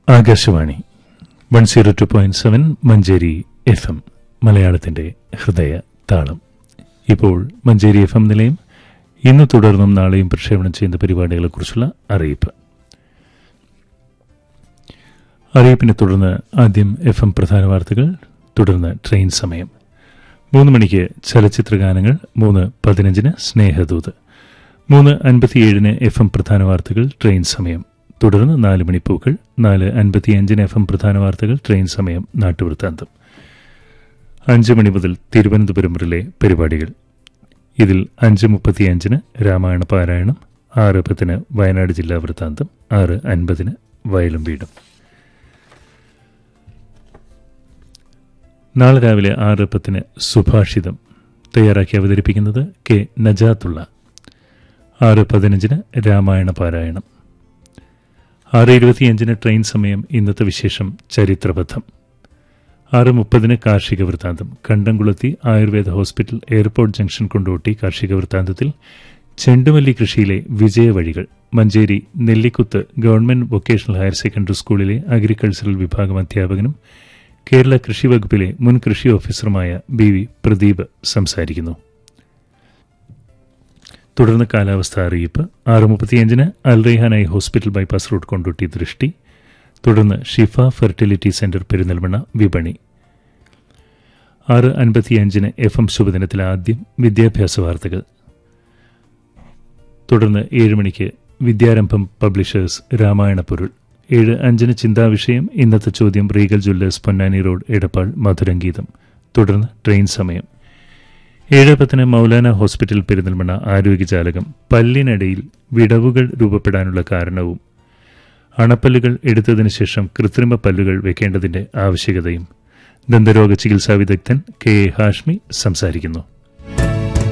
Akashvani one zero two point seven Manjeri F M മലയാളത്തിന്റെ ഹൃദയ താളം ഇപ്പോൾ മഞ്ചേരി എഫ് എം നിലയം ഇന്ന് തുടർന്നും നാളെയും പ്രക്ഷേപണം ചെയ്യുന്ന പരിപാടികളെക്കുറിച്ചുള്ള അറിയിപ്പ് അറിയിപ്പിനെ തുടർന്ന് ആദ്യം എഫ് എം പ്രധാന വാർത്തകൾ തുടർന്ന് ട്രെയിൻ സമയം മൂന്ന് മണിക്ക് ചലച്ചിത്ര ഗാനങ്ങൾ മൂന്ന് പതിനഞ്ചിന് സ്നേഹദൂത് മൂന്ന് അൻപത്തിയേഴിന് എഫ് എം പ്രധാന വാർത്തകൾ ട്രെയിൻ സമയം തുടർന്ന് നാല് മണിപ്പൂക്കൾ നാല് അൻപത്തിയഞ്ചിന് എഫ് എം പ്രധാന വാർത്തകൾ ട്രെയിൻ സമയം നാട്ടുവൃത്താന്തം അഞ്ച് മണി മുതൽ തിരുവനന്തപുരം റിലെ പരിപാടികൾ ഇതിൽ അഞ്ച് മുപ്പത്തിയഞ്ചിന് രാമായണ പാരായണം ആറ് പത്തിന് വയനാട് ജില്ലാ വൃത്താന്തം ആറ് അൻപതിന് വയലും വീടും നാളെ രാവിലെ ആറ് പത്തിന് സുഭാഷിതം തയ്യാറാക്കി അവതരിപ്പിക്കുന്നത് കെ നജാത്തുള്ള ആറ് പതിനഞ്ചിന് രാമായണ പാരായണം ആറ് ഇരുപത്തിയഞ്ചിന് ട്രെയിൻ സമയം ഇന്നത്തെ വിശേഷം ചരിത്രബദ്ധം ആറ് മുപ്പതിന് കാർഷിക വൃത്താന്തം Kandamkulathi Ayurveda hospital airport junction Kondotty കാർഷിക വൃത്താന്തത്തിൽ ചെണ്ടുമല്ലി കൃഷിയിലെ വിജയവഴികൾ Manjeri Nellikuth government vocational higher secondary സ്കൂളിലെ അഗ്രികൾച്ചറൽ വിഭാഗം അധ്യാപകനും കേരള കൃഷി വകുപ്പിലെ മുൻ കൃഷി ഓഫീസറുമായ ബി വി പ്രദീപ് സംസാരിക്കുന്നു തുടർന്ന് കാലാവസ്ഥ അറിയിപ്പ് ആറ് മുപ്പത്തിയഞ്ചിന് Al Raihan eye hospital bypass road Kondotty Drishti തുടർന്ന് ഷിഫ ഫെർട്ടിലിറ്റി സെന്റർ പെരിന്തൽമണ്ണ വിപണി ആറ് അൻപത്തിയഞ്ചിന് എഫ് എം ശുഭദിനത്തിലെ ആദ്യം വിദ്യാഭ്യാസ വാർത്തകൾ തുടർന്ന് ഏഴ് മണിക്ക് വിദ്യാരംഭം പബ്ലിഷേഴ്സ് രാമായണ പൊരുൾ ഏഴ് അഞ്ചിന് ചിന്താവിഷയം ഇന്നത്തെ ചോദ്യം റീഗൽ ജ്വല്ലേഴ്സ് പൊന്നാനി റോഡ് എടപ്പാൾ മധുരംഗീതം തുടർന്ന് ട്രെയിൻ സമയം ഏഴ് പത്തിന് മൗലാന ഹോസ്പിറ്റൽ പെരിന്തൽമണ്ണ ആരോഗ്യജാലകം പല്ലിനടിയിൽ വിടവുകൾ രൂപപ്പെടാനുള്ള കാരണവും അണപ്പല്ലുകൾ എടുത്തതിനു ശേഷം കൃത്രിമ പല്ലുകൾ വെക്കേണ്ടതിന്റെ ആവശ്യകതയും ദന്തരോഗ ചികിത്സാ വിദഗ്ധൻ കെ എ ഹാഷ്മി സംസാരിക്കുന്നു